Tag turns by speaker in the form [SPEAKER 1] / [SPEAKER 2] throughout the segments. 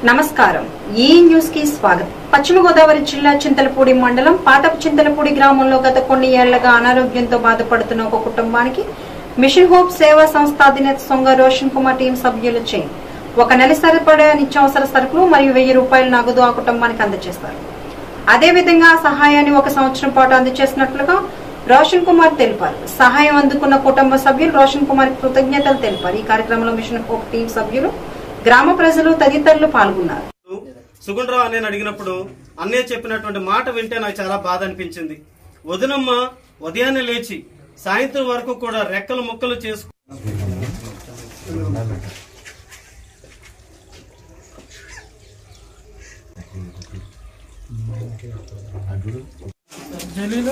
[SPEAKER 1] నమస్కారం ఈ న్యూస్ కి స్వాగతం పశ్చిమ గోదావరి జిల్లా చింతలపూడి మండలం పాతపు చింతలపూడి గ్రామంలో గత కొన్ని ఏళ్లుగా అనారోగ్యంతో బాధపడుతున్న ఒక కుటుంబానికి మిషన్ హోప్ సేవా సంస్థ అధినేత సొంగ రోషన్ కుమార్ టీం సభ్యులచే ఒక నెల సరిపడే నిత్యావసర సరుకులు మరియు వెయ్యి రూపాయల నగదు ఆ కుటుంబానికి అందజేస్తారు అదేవిధంగా ఆ సహాయాన్ని ఒక సంవత్సరం పాటు అందజేసినట్లుగా రోషన్ కుమార్ తెలిపారు సహాయం అందుకున్న కుటుంబ సభ్యులు రోషన్ కుమార్ కృతజ్ఞతలు తెలిపారు ఈ కార్యక్రమంలో మిషన్ హోప్ టీం సభ్యులు గ్రామ ప్రజలు తదితరులు పాల్గొన్నారు
[SPEAKER 2] సుగుణరావు అని అడిగినప్పుడు అన్నయ్య చెప్పినటువంటి మాట వింటే నాకు చాలా బాధ అనిపించింది వదినమ్మ ఉదయాన్నే లేచి సాయంత్రం వరకు కూడా రెక్కలు ముక్కలు చేసుకు
[SPEAKER 3] జలీలో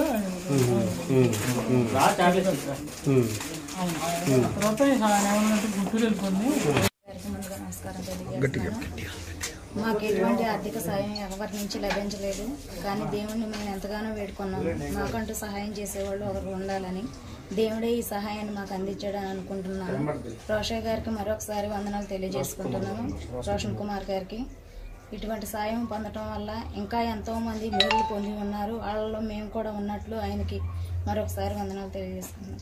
[SPEAKER 3] తర్వాత ఏమన్నంటే గుంటూరు వెళ్ళిపోయింది
[SPEAKER 4] గారికి ముందుగా నమస్కారం తెలియజేస్తున్నాను మాకు ఎటువంటి ఆర్థిక సాయం ఎవరి నుంచి లభించలేదు కానీ దేవుణ్ణి మేము ఎంతగానో వేడుకున్నాము మాకంటూ సహాయం చేసేవాళ్ళు ఒకరు ఉండాలని దేవుడే ఈ సహాయాన్ని మాకు అందించాడని అనుకుంటున్నాను రోషయ్య గారికి మరొకసారి వందనాలు తెలియజేసుకుంటున్నాము రోషన్ కుమార్ గారికి ఇటువంటి సాయం పొందటం వల్ల ఇంకా ఎంతో మంది మేలు పొంది ఉన్నారు వాళ్ళలో మేము కూడా ఉన్నట్లు ఆయనకి మరొకసారి వందనాలు తెలియజేసుకున్నాం